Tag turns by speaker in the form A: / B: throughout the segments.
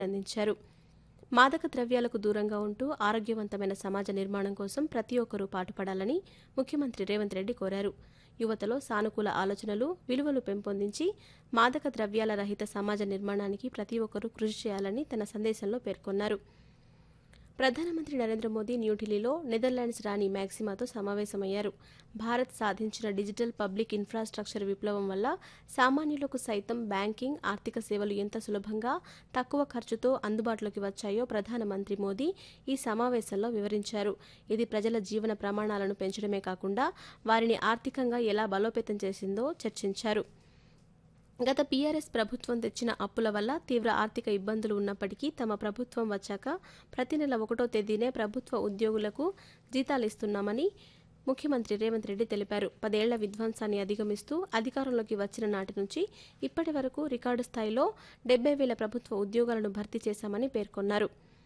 A: అందించారు మాదక ద్రవ్యాలకు దూరంగా ఉంటూ ఆరోగ్యవంతమైన సమాజ నిర్మాణం కోసం ప్రతి ఒక్కరూ పాటుపడాలని ముఖ్యమంత్రి రేవంత్ రెడ్డి కోరారు యువతలో సానుకూల ఆలోచనలు విలువలు పెంపొందించి మాదక ద్రవ్యాల రహిత సమాజ నిర్మాణానికి ప్రతి ఒక్కరూ కృషి చేయాలని తన సందేశంలో పేర్కొన్నారు ప్రధానమంత్రి నరేంద్ర మోదీ న్యూఢిల్లీలో నెదర్లాండ్స్ రాణి మ్యాక్సిమాతో సమావేశమయ్యారు భారత్ సాధించిన డిజిటల్ పబ్లిక్ ఇన్ఫ్రాస్ట్రక్చర్ విప్లవం వల్ల సామాన్యులకు సైతం బ్యాంకింగ్ ఆర్థిక సేవలు ఎంత సులభంగా తక్కువ ఖర్చుతో అందుబాటులోకి వచ్చాయో ప్రధానమంత్రి మోదీ ఈ సమావేశంలో వివరించారు ఇది ప్రజల జీవన ప్రమాణాలను పెంచడమే కాకుండా వారిని ఆర్థికంగా ఎలా బలోపేతం చేసిందో చర్చించారు గత పీఆర్ఎస్ ప్రభుత్వం తెచ్చిన అప్పుల వల్ల తీవ్ర ఆర్థిక ఇబ్బందులు ఉన్నప్పటికీ తమ ప్రభుత్వం వచ్చాక ప్రతి నెల ఒకటో తేదీనే ప్రభుత్వ ఉద్యోగులకు జీతాలు ఇస్తున్నామని ముఖ్యమంత్రి రేవంత్ రెడ్డి తెలిపారు పదేళ్ల విధ్వంసాన్ని అధిగమిస్తూ అధికారంలోకి వచ్చిన నాటి నుంచి ఇప్పటి వరకు రికార్డు స్థాయిలో డెబ్బై వేల ప్రభుత్వ ఉద్యోగాలను భర్తీ చేశామని పేర్కొన్నారు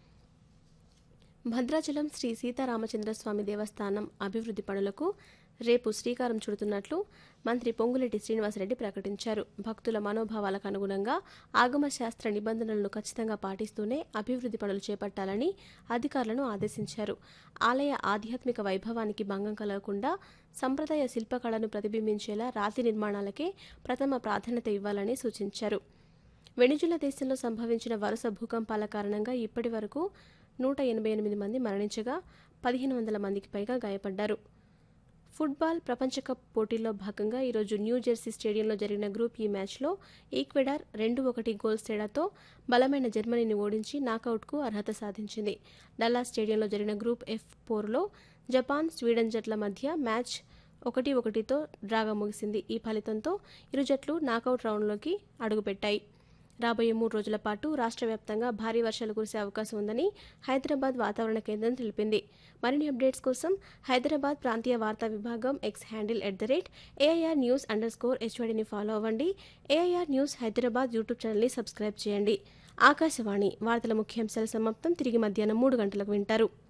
A: భద్రాచలం శ్రీ సీతారామచంద్రస్వామి దేవస్థానం అభివృద్ధి పనులకు రేపు శ్రీకారం చుడుతున్నట్లు మంత్రి పొంగులేటి శ్రీనివాసరెడ్డి ప్రకటించారు భక్తుల మనోభావాలకు అనుగుణంగా ఆగమశాస్త్ర నిబంధనలను ఖచ్చితంగా పాటిస్తూనే అభివృద్ధి పనులు చేపట్టాలని అధికారులను ఆదేశించారు ఆలయ ఆధ్యాత్మిక వైభవానికి భంగం కలగకుండా సంప్రదాయ శిల్పకళను ప్రతిబింబించేలా రాతి నిర్మాణాలకే ప్రథమ ప్రాధాన్యత ఇవ్వాలని సూచించారు వెనిజులా దేశంలో సంభవించిన వరుస భూకంపాల కారణంగా ఇప్పటి వరకు నూట ఎనభై ఎనిమిది మంది మరణించగా పదిహేను వందల మందికి పైగా గాయపడ్డారు ఫుట్బాల్ ప్రపంచ కప్ పోటీల్లో భాగంగా ఈరోజు న్యూ జెర్సీ స్టేడియంలో జరిగిన గ్రూప్ ఈ మ్యాచ్లో ఈక్వెడార్ రెండు ఒకటి గోల్స్ తేడాతో బలమైన జర్మనీని ఓడించి నాకౌట్కు అర్హత సాధించింది డల్లా స్టేడియంలో జరిగిన గ్రూప్ ఎఫ్ పోర్లో జపాన్ స్వీడన్ జట్ల మధ్య మ్యాచ్ ఒకటి ఒకటితో డ్రాగా ముగిసింది ఈ ఫలితంతో ఇరు జట్లు నాకౌట్ రౌండ్లోకి అడుగుపెట్టాయి రాబోయే మూడు రోజుల పాటు రాష్ట్ర వ్యాప్తంగా భారీ వర్షాలు కురిసే అవకాశం ఉందని హైదరాబాద్ వాతావరణ కేంద్రం తెలిపింది మరిన్ని అప్డేట్స్ కోసం హైదరాబాద్ ప్రాంతీయ వార్తా విభాగం X handle at the rate AIR news underscore స్కోర్ హెచ్వడిని ఫాలో అవ్వండి ఏఐఆర్ న్యూస్ హైదరాబాద్ యూట్యూబ్ ఛానల్ని సబ్స్క్రైబ్ చేయండి ఆకాశవాణి వార్తల ముఖ్యాంశాల సమాప్తం తిరిగి మధ్యాహ్నం మూడు గంటలకు వింటారు